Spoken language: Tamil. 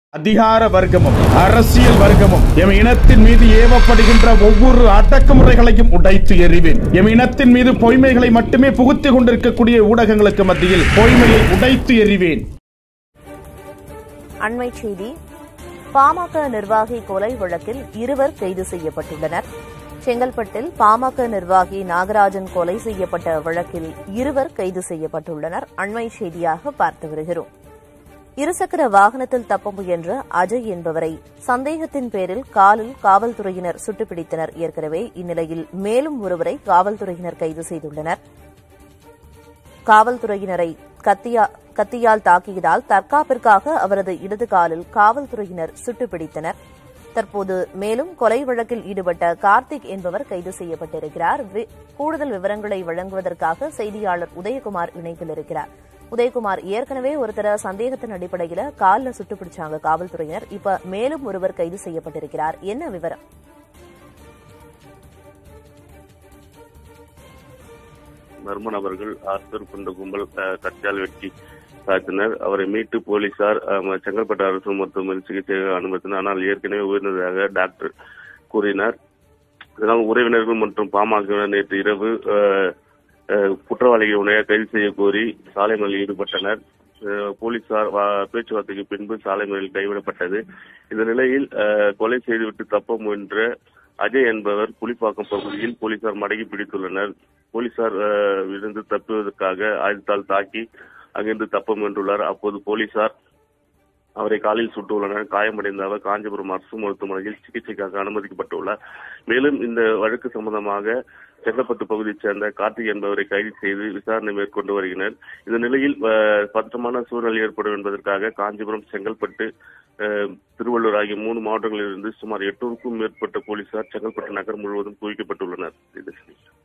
அதிகார வர்க்கமும் அரசியல் வர்க்கமும் எம் இனத்தின் மீது ஏவப்படுகின்ற ஒவ்வொரு அடக்குமுறைகளையும் உடைத்து எறிவேன் எம் இனத்தின் மீது பொய்மைகளை மட்டுமே புகுத்திக் கொண்டிருக்கக்கூடிய ஊடகங்களுக்கு மத்தியில் பொய்மையை உடைத்து எறிவேன் அண்மை செய்தி பாமக நிர்வாகி கொலை வழக்கில் இருவர் கைது செய்யப்பட்டுள்ளனர் செங்கல்பட்டில் பாமக நிர்வாகி நாகராஜன் கொலை செய்யப்பட்ட வழக்கில் இருவர் கைது செய்யப்பட்டுள்ளனர் அண்மை செய்தியாக பார்த்து வருகிறோம் இருசக்கர வாகனத்தில் தப்ப முயன்ற அஜய் என்பவரை சந்தேகத்தின் பேரில் காலில் காவல்துறையினர் சுட்டுப்பிடித்தனர் ஏற்கனவே இந்நிலையில் மேலும் ஒருவரை காவல்துறையினர் கைது செய்துள்ளனர் காவல்துறையினரை கத்தியா கத்தியால் தாக்கியதால் தற்காப்பிற்காக அவரது இடது காலில் காவல்துறையினர் சுட்டுப்பிடித்தனர் தற்போது மேலும் கொலை வழக்கில் ஈடுபட்ட கார்த்திக் என்பவர் கைது செய்யப்பட்டிருக்கிறார் வி- கூடுதல் விவரங்களை வழங்குவதற்காக செய்தியாளர் உதயகுமார் இணைப்பில் இருக்கிறார் உதயகுமார் ஏற்கனவே ஒருத்தர சந்தேகத்தின் அடிப்படையில காலில் சுட்டுப்பிடிச்சாங்க காவல்துறையினர் இப்ப மேலும் ஒருவர் கைது செய்யப்பட்டிருக்கிறார் என்ன விவரம் மர்ம நபர்கள் ஆஸ்பர் கொண்ட கும்பல் அஹ், கத்தியால் வெட்டி தாக்கினர் அவரை மீட்டு போலீசார் அஹ், செங்கல்பட்டு அரசு மருத்துவமனை சிகிச்சைக்கு அனுமதித்தனர் ஆனால் ஏற்கனவே உயர்ந்ததாக டாக்டர் கூறினார் இதனால் உறவினர்கள் மற்றும் பாமகவினர் நேற்று இரவு அஹ், அஹ், குற்றவாளிகள் உடைய கைது செய்ய கோரி சாலை மறியலில் ஈடுபட்டனர் அஹ், போலீசார் வா- பேச்சுவார்த்தைக்கு பின்பு சாலை மறியல் கைவிடப்பட்டது இந்த நிலையில் அஹ், கொலை செய்துவிட்டு தப்ப முயன்ற அஜய் என்பவர் புலிப்பாக்கம் பகுதியில் போலீசார் மடக்கி பிடித்துள்ளனர் போலீசார் அஹ், இருந்து தப்புவதற்காக ஆயுதத்தால் தாக்கி அங்கிருந்து தப்ப முயன்றுள்ளார் அப்போது போலீசார் அவரை காலில் சுட்டுள்ளனர் காயமடைந்த அவர் காஞ்சிபுரம் அரசு மருத்துவமனையில் சிகிச்சைக்காக அனுமதிக்கப்பட்டுள்ளார் மேலும் இந்த வழக்கு சம்பந்தமாக செங்கல்பட்டு பகுதியைச் சேர்ந்த கார்த்திக் என்பவரை கைது செய்து விசாரணை மேற்கொண்டு வருகின்றனர் இந்த நிலையில் அஹ், பதற்றமான சூழ்நிலை ஏற்படும் என்பதற்காக காஞ்சிபுரம் செங்கல்பட்டு அஹ், திருவள்ளூர் ஆகிய மூணு மாவட்டங்களிலிருந்து சுமார் எட்நூறுக்கும் மேற்பட்ட போலீசார் செங்கல்பட்டு நகர் முழுவதும் குவிக்கப்பட்டுள்ளனர் இது